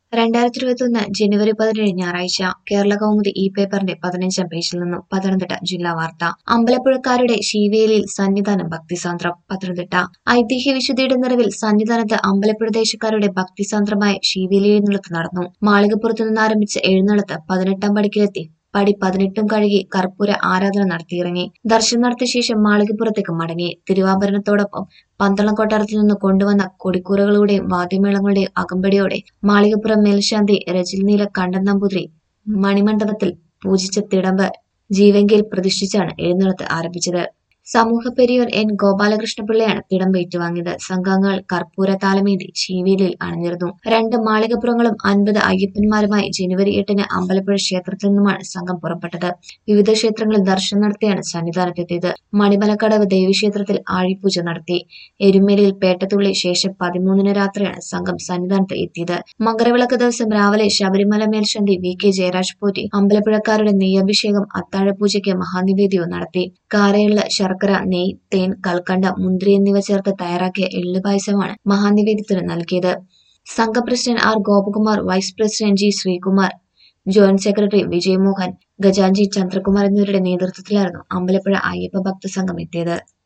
രണ്ടായിരത്തി ഇരുപത്തിയൊന്ന് ജനുവരി പതിനേഴ് ഞായറാഴ്ച കേരള കൗമുദി ഈ പേപ്പറിന്റെ പതിനഞ്ചാം പേജിൽ നിന്നും പത്തനംതിട്ട ജില്ലാ വാർത്ത അമ്പലപ്പുഴക്കാരുടെ ശീവേലിയിൽ സന്നിധാനം ഭക്തിസാന്ദ്രം പത്തനംതിട്ട ഐതിഹ്യ വിശുദ്ധിയുടെ നിറവിൽ സന്നിധാനത്ത് അമ്പലപ്പുഴ ദേശക്കാരുടെ ഭക്തിസാന്ദ്രമായ ശീവേലി എഴുന്നള്ളത്ത് നടന്നു മാളികപ്പുറത്തു നിന്ന് ആരംഭിച്ച എഴുന്നള്ളത്ത് പതിനെട്ടാം പടിക്കിലെത്തി പടി പതിനെട്ടും കഴുകി കർപ്പൂര ആരാധന നടത്തിയിറങ്ങി ദർശനം നടത്തിയ ശേഷം മാളികപ്പുറത്തേക്ക് മടങ്ങി തിരുവാഭരണത്തോടൊപ്പം പന്തളം കൊട്ടാരത്തിൽ നിന്ന് കൊണ്ടുവന്ന കൊടിക്കൂറകളുടെയും വാദ്യമേളങ്ങളുടെയും അകമ്പടിയോടെ മാളികപ്പുറം മേൽശാന്തി രജിൽ നീല കണ്ടൻ നമ്പൂതിരി മണിമണ്ഡപത്തിൽ പൂജിച്ച തിടമ്പ് ജീവങ്കയിൽ പ്രതിഷ്ഠിച്ചാണ് എഴുന്നള്ളത്ത് ആരംഭിച്ചത് സമൂഹ പെരിയോർ എൻ ഗോപാലകൃഷ്ണപിള്ളയാണ് തിടമ്പ് ഏറ്റുവാങ്ങിയത് സംഘാംഗങ്ങൾ കർപ്പൂര താലമേന്തി ശീവേലിയിൽ അണിനിരുന്നു രണ്ട് മാളികപ്പുറങ്ങളും അൻപത് അയ്യപ്പന്മാരുമായി ജനുവരി എട്ടിന് അമ്പലപ്പുഴ ക്ഷേത്രത്തിൽ നിന്നുമാണ് സംഘം പുറപ്പെട്ടത് വിവിധ ക്ഷേത്രങ്ങളിൽ ദർശനം നടത്തിയാണ് സന്നിധാനത്തെത്തിയത് മണിമലക്കടവ് ദേവീക്ഷേത്രത്തിൽ ആഴിപൂജ നടത്തി എരുമേലിയിൽ പേട്ടത്തുള്ളി ശേഷം പതിമൂന്നിന് രാത്രിയാണ് സംഘം സന്നിധാനത്ത് എത്തിയത് മകരവിളക്ക് ദിവസം രാവിലെ ശബരിമല മേൽശാന്തി വി കെ ജയരാജ് പോറ്റി അമ്പലപ്പുഴക്കാരുടെ നെയ്യഭിഷേകം അത്താഴപൂജയ്ക്ക് മഹാനിവേദ്യവും നടത്തി കാരയുള്ള ശർക്കര നെയ് തേൻ കൽക്കണ്ട മുന്തിരി എന്നിവ ചേർത്ത് തയ്യാറാക്കിയ എള്ളു പായസമാണ് മഹാനിവേദ്യത്തിന് നൽകിയത് സംഘ president R Gopakumar vice president G Sreekumar joint secretary Vijay Mohan ഗജാൻജി ചന്ദ്രകുമാർ എന്നിവരുടെ നേതൃത്വത്തിലായിരുന്നു അമ്പലപ്പുഴ അയ്യപ്പ ഭക്ത സംഘം എത്തിയത്